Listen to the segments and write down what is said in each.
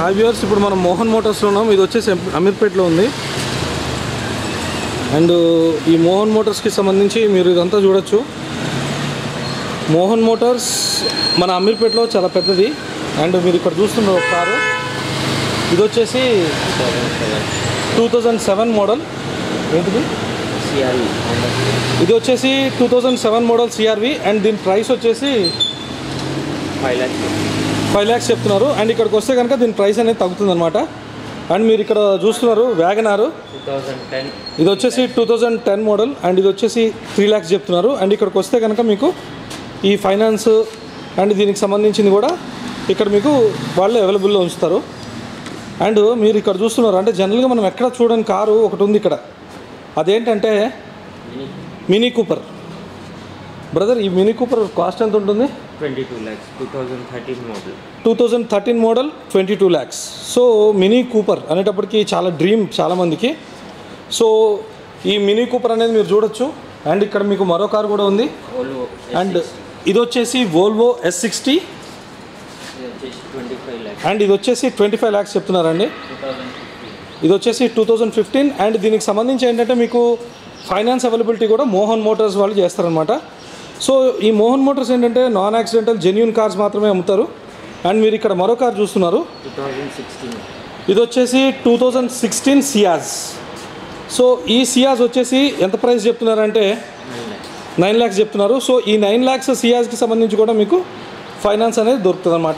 hi viewers ఇప్పుడు మనం మోహన్ మోటార్స్లో ఉన్నాం ఇది వచ్చేసి అమీర్పేట్లో ఉంది అండ్ ఈ మోహన్ మోటార్స్కి సంబంధించి మీరు ఇదంతా చూడొచ్చు మోహన్ మోటార్స్ మన అమీర్పేట్లో చాలా పెద్దది అండ్ మీరు ఇక్కడ చూస్తున్న ఒక కారు ఇది వచ్చేసి టూ థౌజండ్ సెవెన్ మోడల్ ఏంటిది సిఆర్ఈ ఇది వచ్చేసి two thousand seven model CRV and దీని ప్రైస్ వచ్చేసి ఫైవ్ ల్యాక్స్ ఫైవ్ ల్యాక్స్ చెప్తున్నారు అండ్ ఇక్కడికి వస్తే కనుక దీని ప్రైస్ అనేది తగ్గుతుంది అనమాట అండ్ మీరు ఇక్కడ చూస్తున్నారు వ్యాగనారు టూ థౌజండ్ టెన్ ఇది వచ్చేసి two thousand ten model and ఇది వచ్చేసి త్రీ ల్యాక్స్ చెప్తున్నారు అండ్ ఇక్కడికి వస్తే కనుక మీకు ఈ ఫైనాన్స్ అండ్ దీనికి సంబంధించింది కూడా ఇక్కడ మీకు వాళ్ళు అవైలబుల్లో ఉంచుతారు అండ్ మీరు ఇక్కడ చూస్తున్నారు అంటే జనరల్గా మనం ఎక్కడ చూడని కారు ఒకటి ఉంది ఇక్కడ అదేంటంటే మినీ కూపర్ బ్రదర్ ఈ మినీ కూపర్ కాస్ట్ ఎంత ఉంటుంది twenty two lakhs two thousand thirteen model two thousand thirteen model twenty two lakhs so Mini Cooper అనేటప్పటికి చాలా డ్రీమ్ చాలామందికి సో ఈ మినీ కూపర్ అనేది మీరు చూడొచ్చు అండ్ ఇక్కడ మీకు మరో కారు కూడా ఉంది ఓల్వో అండ్ ఇది వచ్చేసి వోల్వో ఎస్ సిక్స్టీ ఇది వచ్చేసి ట్వంటీ ఫైవ్ ల్యాక్స్ అండ్ ఇది వచ్చేసి ట్వంటీ ఫైవ్ ల్యాక్స్ చెప్తున్నారండి టూ థౌజండ్ ఫిఫ్టీన్ ఇది వచ్చేసి టూ థౌజండ్ ఫిఫ్టీన్ అండ్ దీనికి సంబంధించి ఏంటంటే మీకు ఫైనాన్స్ అవైలబిలిటీ కూడా మోహన్ మోటార్స్ వాళ్ళు చేస్తారనమాట సో ఈ మోహన్ మోటార్స్ ఏంటంటే నాన్ యాక్సిడెంటల్ జెన్యున్ కార్స్ మాత్రమే అమ్ముతారు అండ్ మీరు ఇక్కడ మరో కార్ చూస్తున్నారు టూ థౌజండ్ సిక్స్టీన్ ఇది వచ్చేసి two thousand sixteen Ciaz so ఈ సియాజ్ వచ్చేసి ఎంత ప్రైస్ చెప్తున్నారంటే నైన్ ల్యాక్స్ నైన్ ల్యాక్స్ చెప్తున్నారు సో ఈ నైన్ ల్యాక్స్ సియాజ్కి సంబంధించి కూడా మీకు ఫైనాన్స్ అనేది దొరుకుతుంది అనమాట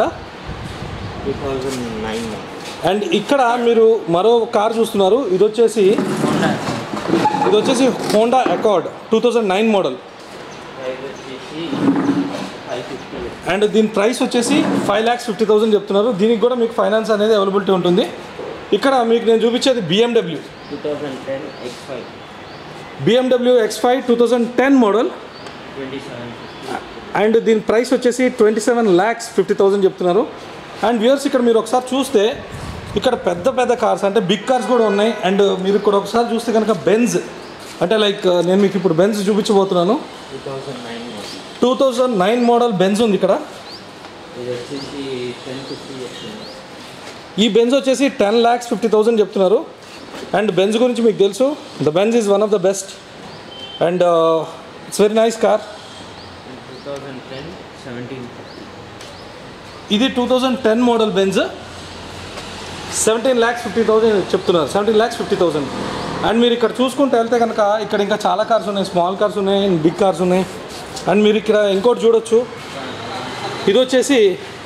two thousand nine model and ఇక్కడ మీరు మరో కార్ చూస్తున్నారు ఇది వచ్చేసి హోండా ఇది వచ్చేసి Honda Accord two thousand nine model price వచ్చేసి ఫైవ్ ఫిఫ్టీ అండ్ దీని ప్రైస్ వచ్చేసి ఫైవ్ ల్యాక్స్ ఫిఫ్టీ థౌసండ్ చెప్తున్నారు దీనికి కూడా మీకు ఫైనాన్స్ అనేది అవైలబిలిటీ ఉంటుంది ఇక్కడ మీకు నేను చూపించేది BMW two thousand ten X five BMW X five two thousand ten model twenty seven fifty and దీని ప్రైస్ వచ్చేసి twenty seven lakhs fifty thousand చెప్తున్నారు అండ్ వ్యూర్స్ ఇక్కడ మీరు ఒకసారి చూస్తే ఇక్కడ పెద్ద పెద్ద కార్స్ అంటే బిగ్ కార్స్ కూడా ఉన్నాయి అండ్ మీరు ఇక్కడ ఒకసారి చూస్తే కనుక బెంజ్ అంటే లైక్ నేను మీకు ఇప్పుడు బెంజ్ చూపించబోతున్నాను two thousand nine model two thousand nine model Benz ఉంది ఇక్కడ ఇది వచ్చేసి టెన్ ఫిఫ్టీ చెప్తుంది ఈ బెంజ్ వచ్చేసి టెన్ ల్యాక్స్ ఫిఫ్టీ థౌసండ్ చెప్తున్నారు అండ్ బెంజ్ గురించి మీకు తెలుసు the Benz is one of the best and it's very nice car two thousand ten seventeen ఇది two thousand ten model Benz seventeen lakhs fifty thousand చెప్తున్నారు seventeen lakhs fifty thousand and మీరు ఇక్కడ చూసుకుంటే వెళ్తే కనుక ఇక్కడ ఇంకా చాలా కార్స్ ఉన్నాయి స్మాల్ కార్స్ ఉన్నాయి బిగ్ కార్స్ ఉన్నాయి అండ్ మీరు ఇక్కడ ఇంకోటి చూడొచ్చు ఇది వచ్చేసి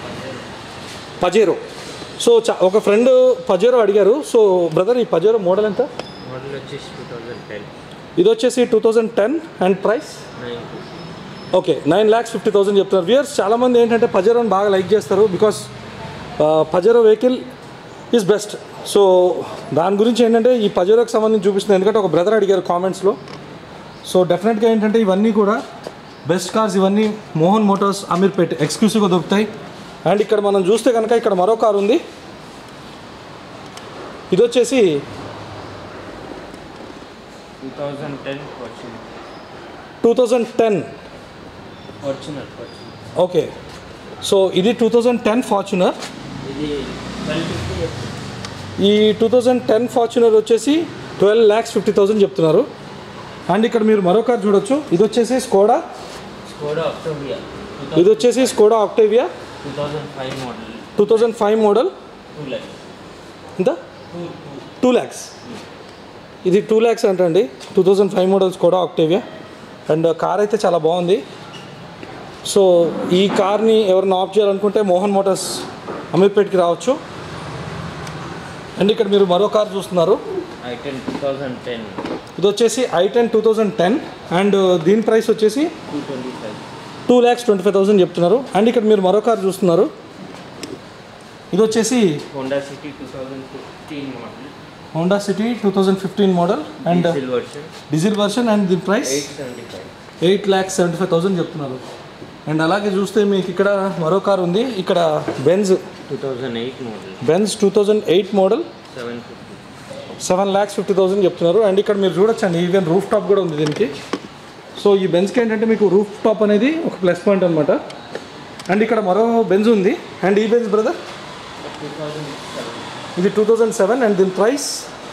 పజేరో సో చా ఒక ఫ్రెండ్ పజేరో అడిగారు సో బ్రదర్ ఈ పజేరో మోడల్ ఎంత మోడల్ వచ్చేసి టూ థౌజండ్ టెన్ ఇది వచ్చేసి two thousand ten and price nine okay nine lakhs fifty thousand చెప్తున్నారు వ్యూయర్స్ చాలామంది ఏంటంటే పజెరోని బాగా లైక్ చేస్తారు because Pajero vehicle is best so దాని గురించి ఏంటంటే ఈ పజెరోకి సంబంధించి చూపిస్తుంది ఎందుకంటే ఒక బ్రదర్ అడిగారు కామెంట్స్లో సో డెఫినెట్గా ఏంటంటే ఇవన్నీ కూడా బెస్ట్ కార్స్ ఇవన్నీ మోహన్ మోటార్స్ అమీర్పేట్ ఎక్స్క్లూసివ్గా దొరుకుతాయి అండ్ ఇక్కడ మనం చూస్తే కనుక ఇక్కడ మరో కార్ ఉంది ఇది వచ్చేసి two thousand ten Fortuner two thousand ten Fortuner Fortuner okay so ఇది టూ థౌజండ్ టెన్ ఫార్చునర్ ఇది ట్వెల్వ్ ఫిఫ్టీ ఈ టూ థౌజండ్ టెన్ ఫార్చునర్ వచ్చేసి ట్వెల్వ్ ల్యాక్స్ ఫిఫ్టీ థౌసండ్ చెప్తున్నారు అండ్ ఇక్కడ మీరు మరో కార్ చూడొచ్చు ఇది వచ్చేసి స్కోడా స్కోడా ఆక్టోబియా ఇది వచ్చేసి Skoda Octavia two thousand five model two thousand five model two lakhs ఎంత టూ టూ టూ ల్యాక్స్ ఇది టూ ల్యాక్స్ అంటండి two thousand five model Skoda Octavia and car అయితే చాలా బాగుంది సో ఈ కార్ని ఎవరైనా ఆఫ్ చేయాలనుకుంటే మోహన్ మోటార్స్ అమీర్పేట్కి రావచ్చు అండ్ ఇక్కడ మీరు మరో కార్ చూస్తున్నారు i ten two thousand ten ఇది వచ్చేసి i ten two thousand ten and దీని ప్రైస్ వచ్చేసి two twenty five two lakhs twenty five thousand చెప్తున్నారు అండ్ ఇక్కడ మీరు మరో కార్ చూస్తున్నారు ఇది వచ్చేసి Honda City two thousand fifteen model Honda City two thousand fifteen model and diesel version diesel version and దీని price eight seventy five eight lakhs seventy five thousand చెప్తున్నారు and అలాగే చూస్తే మీకు ఇక్కడ మరో కార్ ఉంది ఇక్కడ Benz two thousand eight model Benz two thousand eight model seven fifty seven lakhs fifty thousand చెప్తున్నారు అండ్ ఇక్కడ మీరు చూడొచ్చండి ఈవెన్ రూఫ్ టాప్ కూడా ఉంది దీనికి సో ఈ బెంజ్కి ఏంటంటే మీకు రూఫ్ టాప్ అనేది ఒక ప్లస్ పాయింట్ అనమాట అండ్ ఇక్కడ మరో బెంజ్ ఉంది అండ్ ఈ Benz brother two thousand seven ఇది టూ థౌజండ్ సెవెన్ అండ్ దీని price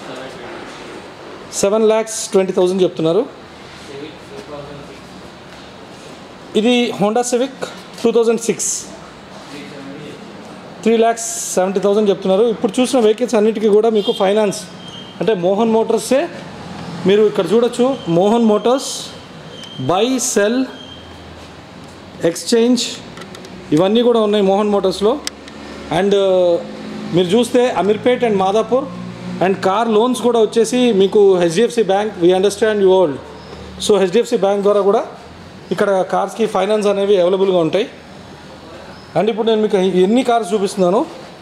seven lakhs twenty thousand చెప్తున్నారు సివిక్ టూ థౌజండ్ సిక్స్ ఇది Honda Civic two thousand six three seventy three lakhs seventy thousand చెప్తున్నారు ఇప్పుడు చూసిన వెహికల్స్ అన్నిటికీ కూడా మీకు ఫైనాన్స్ అంటే మోహన్ మోటార్సే మీరు ఇక్కడ చూడొచ్చు Mohan Motors buy sell exchange ఇవన్నీ కూడా ఉన్నాయి మోహన్ మోటార్స్లో అండ్ మీరు చూస్తే Ameerpet and Madhapur and car loans కూడా వచ్చేసి మీకు HDFC bank we understand you old so HDFC bank ద్వారా కూడా ఇక్కడ కార్స్కి ఫైనాన్స్ అనేవి అవైలబుల్గా ఉంటాయి అండ్ ఇప్పుడు నేను మీకు ఎన్ని కార్స్ చూపిస్తున్నాను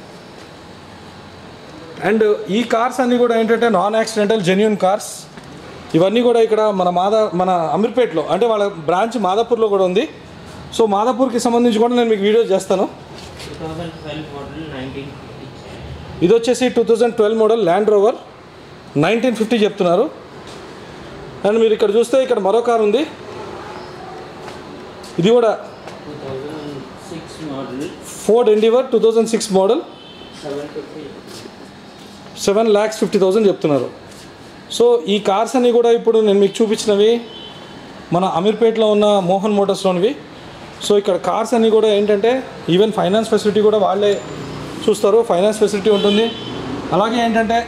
అండ్ ఈ కార్స్ అన్నీ కూడా ఏంటంటే నాన్ యాక్సిడెంటల్ జెన్యున్ కార్స్ ఇవన్నీ కూడా ఇక్కడ మన మాదా మన అమీర్పేట్లో అంటే వాళ్ళ బ్రాంచ్ మాదాపూర్లో కూడా ఉంది సో మాదాపూర్కి సంబంధించి కూడా నేను మీకు వీడియో చేస్తాను two thousand twelve model nineteen fifty ఇది వచ్చేసి two thousand twelve model Land Rover nineteen fifty చెప్తున్నారు అండ్ మీరు ఇక్కడ చూస్తే ఇక్కడ మరో కార్ ఉంది ఇది కూడా two thousand six model Ford Endeavour two thousand six model seven fifty seven lakhs fifty thousand చెప్తున్నారు సో ఈ కార్స్ అన్నీ కూడా ఇప్పుడు నేను మీకు చూపించినవి మన అమీర్పేట్లో ఉన్న మోహన్ మోటార్స్లోనివి సో ఇక్కడ కార్స్ అన్నీ కూడా ఏంటంటే ఈవెన్ ఫైనాన్స్ ఫెసిలిటీ కూడా వాళ్ళే చూస్తారు ఫైనాన్స్ ఫెసిలిటీ ఉంటుంది అలాగే ఏంటంటే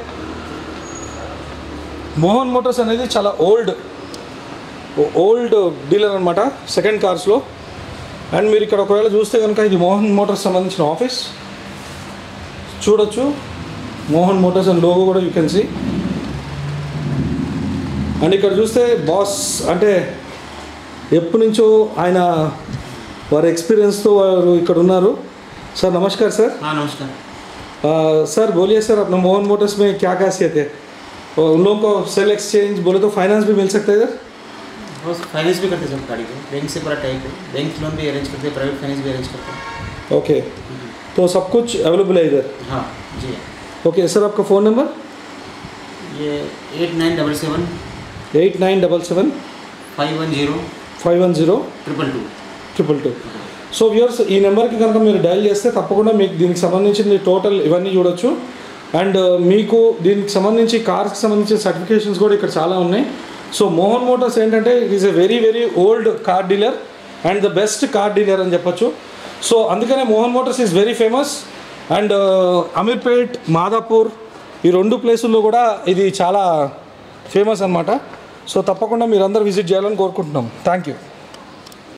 మోహన్ మోటార్స్ అనేది చాలా ఓల్డ్ ఓల్డ్ డీలర్ అనమాట సెకండ్ కార్స్లో అండ్ మీరు ఇక్కడ ఒకవేళ చూస్తే కనుక ఇది మోహన్ మోటార్స్ సంబంధించిన ఆఫీస్ చూడొచ్చు మోహన్ మోటార్స్ అండ్ లోగో కూడా యూ కెన్ సీ అండ్ ఇక్కడ చూస్తే బాస్ అంటే ఎప్పటి నుంచో ఆయన వారి ఎక్స్పీరియన్స్తో వారు ఇక్కడ ఉన్నారు సార్ నమస్కార్ సార్ हाँ नमस्कार आ, सर बोलिए सर अपना मोहन मोटर्स में क्या खासियत है और उन लोगों को सेल एक्सचेंज बोले तो फाइनेंस भी मिल सकता है इधर बस फाइनेंस भी करते हैं सब गाड़ी को बैंक से पूरा टाइप है बैंक लोन भी अरेंज करते हैं प्राइवेट फाइनेंस भी अरेंज करते हैं ओके तो सब कुछ अवेलेबल है इधर हाँ जी ओके सर आपका फ़ोन नंबर ये eight nine double seven eight nine double seven five one zero five one zero triple two triple two so viewers ఈ నెంబర్కి కనుక మీరు డయల్ చేస్తే తప్పకుండా మీకు దీనికి సంబంధించిన టోటల్ ఇవన్నీ చూడొచ్చు అండ్ మీకు దీనికి సంబంధించి కార్స్కి సంబంధించిన సర్టిఫికేషన్స్ కూడా ఇక్కడ చాలా ఉన్నాయి సో మోహన్ మోటార్స్ ఏంటంటే it is a very very old car dealer and the best car dealer అని చెప్పొచ్చు సో అందుకనే Mohan Motors is very famous and Ameerpet Madhapur ఈ రెండు ప్లేసుల్లో కూడా ఇది చాలా ఫేమస్ అనమాట సో తప్పకుండా మీరందరూ విజిట్ చేయాలని కోరుకుంటున్నాం థ్యాంక్ యూ